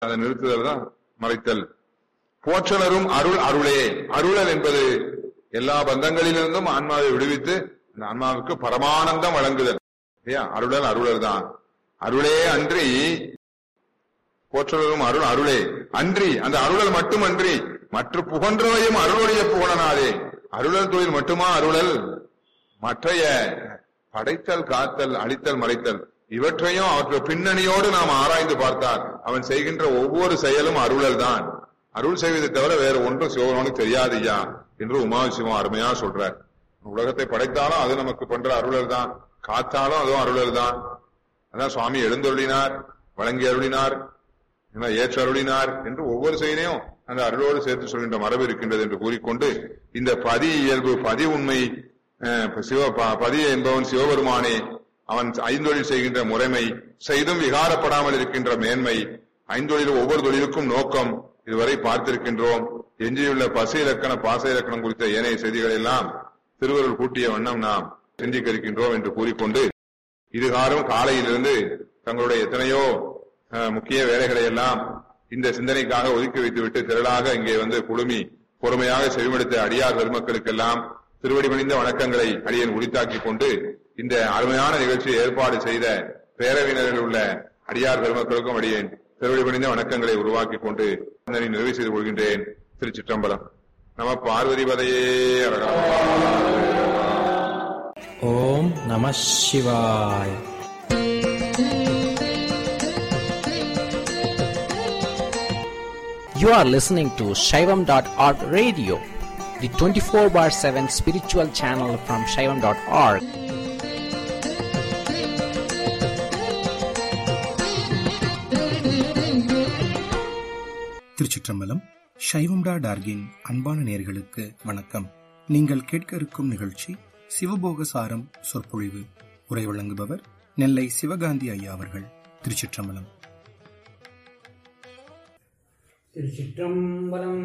அதை நிறுத்துதல் தான் மறைத்தல் போற்றலரும் அருள் அருளே அருளல் என்பது எல்லா பந்தங்களிலிருந்தும் ஆன்மாவை விடுவித்து அந்த ஆன்மாவுக்கு பரமானந்தம் வழங்குதல் இல்லையா அருளல் அருளர் தான் அருளே அன்றி போற்றலரும் அருள் அருளே அன்றி அந்த அருளல் மட்டுமன்றி மற்ற புகன்றவையும் அருளுடைய புகழனாதே அருளல் தொழில் மட்டுமா அருளல் மற்றைய படைத்தல் காத்தல் அழித்தல் மறைத்தல் இவற்றையும் அவற்றை பின்னணியோடு நாம் ஆராய்ந்து பார்த்தால் அவன் செய்கின்ற ஒவ்வொரு செயலும் அருளல் தான் அருள் செய்வதை தவிர வேற ஒன்றும் சிவபெருமானுக்கு தெரியாது ஐயா என்று உமாசிவம் அருமையா சொல்றார் உலகத்தை படைத்தாலும் அது நமக்கு பண்ற அருளல் தான் காத்தாலும் அதுவும் அருளல் தான் அதான் சுவாமி எழுந்தருளினார் வழங்கி அருளினார் என்ன, ஏற்று அருளினார் என்று ஒவ்வொரு செயலையும் அந்த அருளோடு சேர்த்து சொல்கின்ற மரபு இருக்கின்றது என்று கூறிக்கொண்டு இந்த பதி இயல்பு பதி உண்மை அஹ், சிவ ப- பதி என்பவன் சிவபெருமானே அவன் ஐந்தொழில் செய்கின்ற முறைமை செய்தும் விகாரப்படாமல் இருக்கின்ற மேன்மை ஐந்தொழில் ஒவ்வொரு தொழிலுக்கும் நோக்கம் இதுவரை பார்த்திருக்கின்றோம் எஞ்சியுள்ள பசு இலக்கண பாச இலக்கணம் குறித்த ஏனைய செய்திகளை எல்லாம் திருவருள் கூட்டிய வண்ணம் நாம் சிந்திக்க இருக்கின்றோம் என்று கூறிக்கொண்டு இதுகாரும் காலையிலிருந்து தங்களுடைய எத்தனையோ அஹ், முக்கிய வேலைகளை எல்லாம் இந்த சிந்தனைக்காக ஒதுக்கி வைத்துவிட்டு திரளாக இங்கே வந்து குழுமி பொறுமையாக செவிமடுத்த அடியார் பெருமக்களுக்கெல்லாம் திருவடி பணிந்த வணக்கங்களை அடியேன் உரித்தாக்கிக் கொண்டு இந்த அருமையான நிகழ்ச்சியை ஏற்பாடு செய்த பேரவையினரில் உள்ள அடியார் பெருமக்களுக்கும் அடியேன் திருவடி பணிந்த வணக்கங்களை உருவாக்கிக் கொண்டு சிந்தனை நிறைவு செய்து கொள்கின்றேன் திருச்சிற்றம்பலம் நம பார்வதி பதையே ஓம் நம சிவாய் You are listening to Shaivam.org radio, the 24 bar 7 spiritual channel from Shaivam.org. திருச்சிற்றம்பலம் சைவம்டா டார்கின் அன்பான நேர்களுக்கு வணக்கம் நீங்கள் கேட்க இருக்கும் நிகழ்ச்சி சிவபோக சாரம் சொற்பொழிவு உரை வழங்குபவர் நெல்லை சிவகாந்தி ஐயா அவர்கள் திருச்சிற்றம்பலம் திருச்சிற்றம்பலம்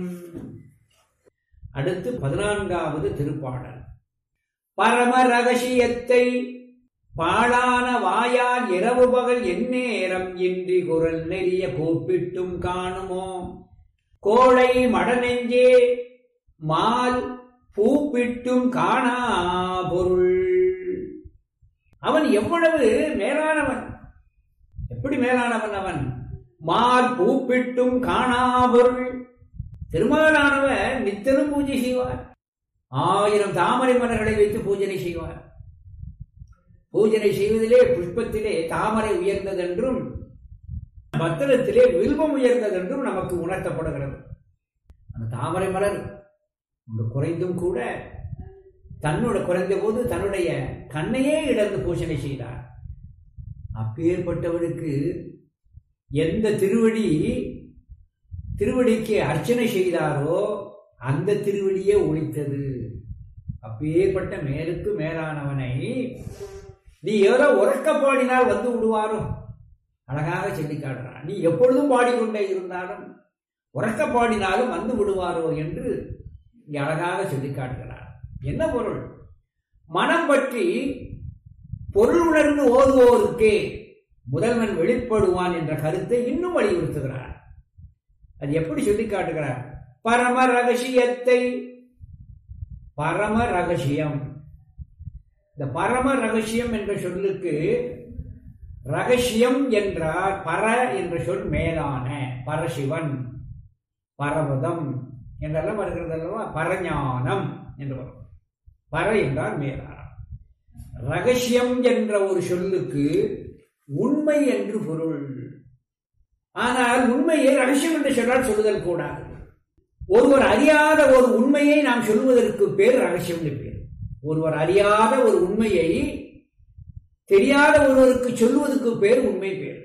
அடுத்து பதினான்காவது திருப்பாடல் பரம ரகசியத்தை பாழான வாயால் இரவு பகல் எந்நேரம் இன்றி குரல் நெறிய கூப்பிட்டும் காணுமோ கோழை மடநெஞ்சே மால் பூப்பிட்டும் காணா பொருள் அவன் எவ்வளவு மேலானவன் எப்படி மேலானவன் அவன் மால் பூப்பிட்டும் காணா பொருள் திருமாலானவர் நித்தனும் பூஜை செய்வார் ஆயிரம் தாமரை மலர்களை வைத்து பூஜனை செய்வார் பூஜனை செய்வதிலே புஷ்பத்திலே தாமரை உயர்ந்ததென்றும் பத்திரத்திலே வில்வம் உயர்ந்ததென்றும் நமக்கு உணர்த்தப்படுகிறது அந்த தாமரை மலர் ஒன்று குறைந்தும் கூட தன்னோட குறைந்த போது தன்னுடைய கண்ணையே இழந்து பூஜனை செய்தார் அப்பேற்பட்டவருக்கு எந்த திருவடி திருவடிக்கு அர்ச்சனை செய்தாரோ அந்த திருவடியே ஒழித்தது அப்பேற்பட்ட மேலுக்கு மேலானவனை நீ ஏதோ உறக்க பாடினால் வந்து விடுவாரோ அழகாக சொல்லி காட்டுறான் நீ எப்பொழுதும் பாடிக்கொண்டே இருந்தாலும் உறக்க பாடினாலும் வந்து விடுவாரோ என்று இங்கே அழகாக சொல்லி காட்டுகிறார் என்ன பொருள் மனம் பற்றி பொருள் உணர்ந்து ஓதுவோருக்கே முதல்வன் வெளிப்படுவான் என்ற கருத்தை இன்னும் வலியுறுத்துகிறார் அது எப்படி சொல்லி காட்டுகிறார் பரம ரகசியத்தை பரம ரகசியம் இந்த பரம ரகசியம் என்ற சொல்லுக்கு ரகசியம் என்றால் பர என்ற சொல் மேலான பரசிவன் பரவதம் என்றெல்லாம் வருகிறது அல்லவா பரஞானம் என்று வரும் பர என்றால் மேலான ரகசியம் என்ற ஒரு சொல்லுக்கு உண்மை என்று பொருள் ஆனால் உண்மையை ரகசியம் என்று சொன்னால் சொல்லுதல் கூடாது ஒருவர் அறியாத ஒரு உண்மையை நாம் சொல்வதற்கு பேர் ரகசியம் என்று பேர் ஒருவர் அறியாத ஒரு உண்மையை தெரியாத ஒருவருக்கு சொல்வதற்கு பேர் உண்மை பேர்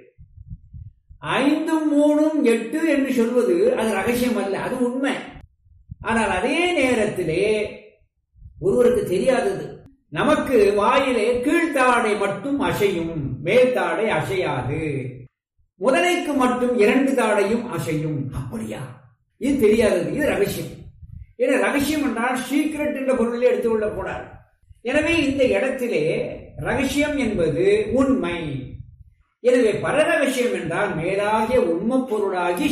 ஐந்தும் மூணும் எட்டு என்று சொல்வது அது ரகசியம் அல்ல அது உண்மை ஆனால் அதே நேரத்திலே ஒருவருக்கு தெரியாதது நமக்கு வாயிலே கீழ்த்தாடை மட்டும் அசையும் மேல்தாடை அசையாது முதலைக்கு மட்டும் இரண்டு தாடையும் அசையும் அப்படியா இது தெரியாதது இது ரகசியம் ஏன்னா ரகசியம் என்றால் சீக்ரெட் என்ற பொருளில் எடுத்துக்கொள்ளக் கூடாது எனவே இந்த இடத்திலே ரகசியம் என்பது உண்மை எனவே பரரகசியம் என்றால் மேலாகிய உண்மைப் பொருளாகி